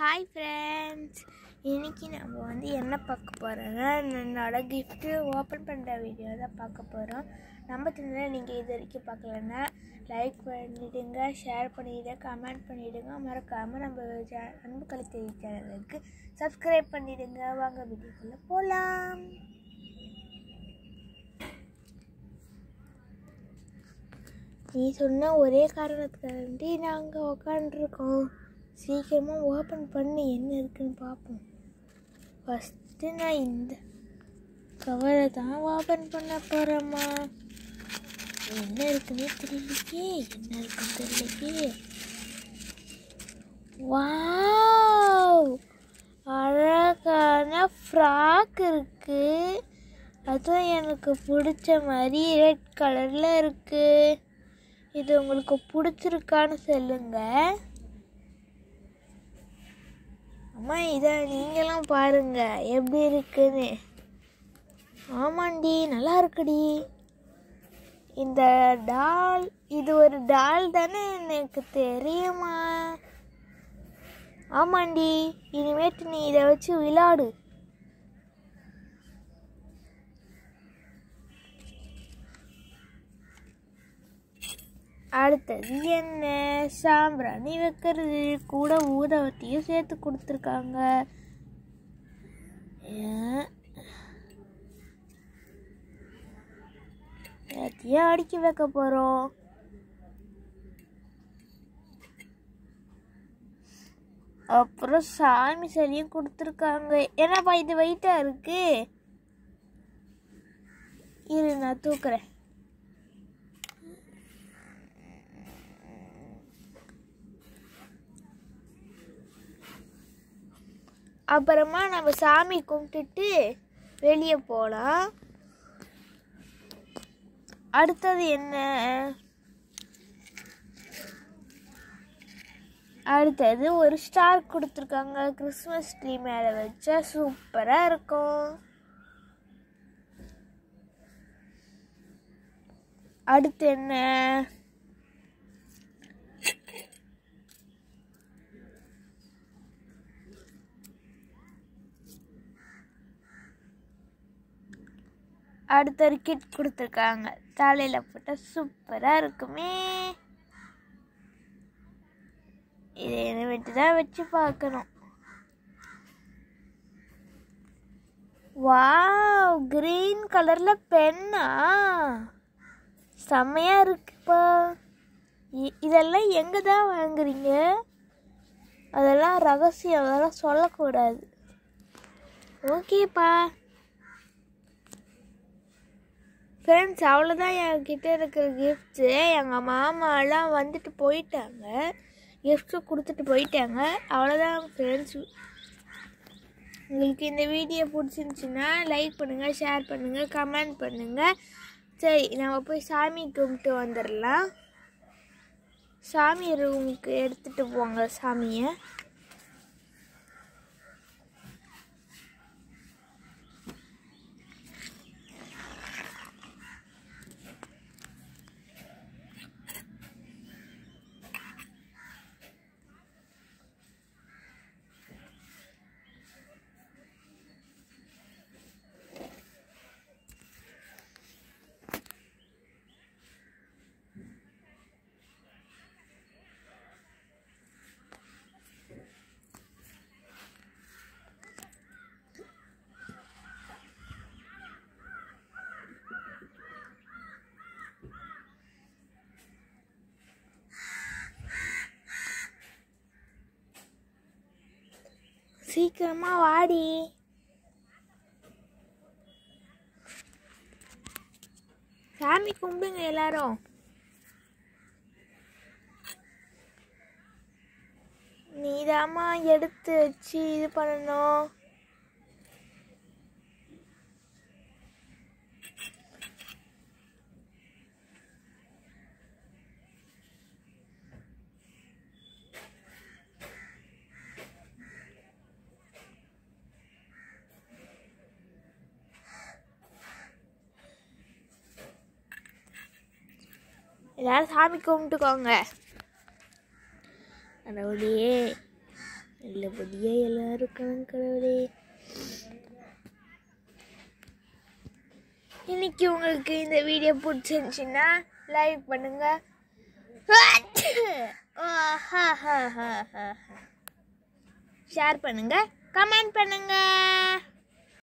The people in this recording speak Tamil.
ஹாய் ஃப்ரெண்ட்ஸ் இன்னைக்கு நம்ம வந்து என்ன பார்க்க போகிறோன்னா என்னோட கிஃப்ட்டு ஓப்பன் பண்ணுற வீடியோ தான் பார்க்க போகிறோம் நம்ம சேனலில் நீங்கள் இது வரைக்கும் பார்க்கலன்னா லைக் பண்ணிவிடுங்க ஷேர் பண்ணிவிடுங்க கமெண்ட் பண்ணிவிடுங்க மறக்காமல் நம்ம சே அன்பு கலை சேனலுக்கு சப்ஸ்கிரைப் பண்ணிவிடுங்க வாங்க வீடியோக்குள்ளே போகலாம் நீ சொன்ன ஒரே காரணத்துக்காண்டி நாங்கள் உக்காண்ட்ருக்கோம் சீக்கிரமாக ஓப்பன் பண்ணி என்ன இருக்குன்னு பார்ப்போம் ஃபஸ்ட்டு நான் இந்த கவரை தான் ஓப்பன் பண்ண போகிறேம்மா என்ன இருக்குன்னே தெரியலையே என்ன இருக்குன்னு தெரியலையே வாவ் அழகான ஃப்ராக் இருக்கு அதுவும் எனக்கு பிடிச்ச மாதிரி ரெட் கலரில் இருக்கு இது உங்களுக்கு பிடிச்சிருக்கான்னு சொல்லுங்க அம்மா இதை நீங்களும் பாருங்க எப்படி இருக்குன்னு ஆமாண்டி நல்லா இருக்குடி இந்த டால் இது ஒரு டால் தானே எனக்கு தெரியுமா ஆமாண்டி இனிமேட்டு நீ இதை வச்சு விளாடு அடுத்தது என்ன சாம்பிராணி வைக்கிறது கூட ஊதவத்தையும் சேர்த்து கொடுத்துருக்காங்க ஏன்? எல்லாத்தையும் அடுக்கி வைக்க போகிறோம் அப்புறம் சாமி சிலையும் கொடுத்துருக்காங்க என்னப்பா இது வெயிட்டாக இருக்கு இரு நான் தூக்குறேன் அப்புறமா நம்ம சாமி கும்பிட்டுட்டு வெளியே போகலாம் அடுத்தது என்ன அடுத்தது ஒரு ஸ்டார் கொடுத்துருக்காங்க கிறிஸ்மஸ் ட்ரீ மேலே வச்சா சூப்பராக இருக்கும் அடுத்து என்ன அடுத்த ஒரு கிட் கொடுத்துருக்காங்க தலையில் போட்டால் சூப்பராக இருக்குமே இதை இனிமேட்டு தான் வச்சு பார்க்கணும் வாவ் கிரீன் கலரில் பென்னா செம்மையாக இருக்குப்பா இ- இதெல்லாம் எங்கே தான் வாங்குறீங்க அதெல்லாம் ரகசியம் அதெல்லாம் சொல்லக்கூடாது ஓகேப்பா ஃப்ரெண்ட்ஸ் அவ்வளோதான் என்கிட்ட இருக்கிற கிஃப்ட்ஸு எங்கள் மாமாலாம் வந்துட்டு போயிட்டாங்க கிஃப்ட்ஸு கொடுத்துட்டு போயிட்டாங்க அவ்வளோதான் ஃப்ரெண்ட்ஸ் உங்களுக்கு இந்த வீடியோ பிடிச்சிருந்துச்சின்னா லைக் பண்ணுங்கள் ஷேர் பண்ணுங்கள் கமெண்ட் பண்ணுங்கள் சரி நம்ம போய் சாமி கும்பிட்டு வந்துடலாம் சாமி ரூமுக்கு எடுத்துகிட்டு போங்க சாமியை சீக்கிரமா வாடி சாமி கும்பிடுங்க எல்லாரும் நீதாம்மா எடுத்து வச்சு இது பண்ணணும் எல்லாரும் சாமி கும்பிட்டுக்கோங்க கடவுளே நல்லபடியாக எல்லாரும் இருக்கணும் கடவுளே இன்னைக்கு உங்களுக்கு இந்த வீடியோ பிடிச்சிருந்துச்சுன்னா லைக் பண்ணுங்க ஷேர் பண்ணுங்க கமெண்ட் பண்ணுங்க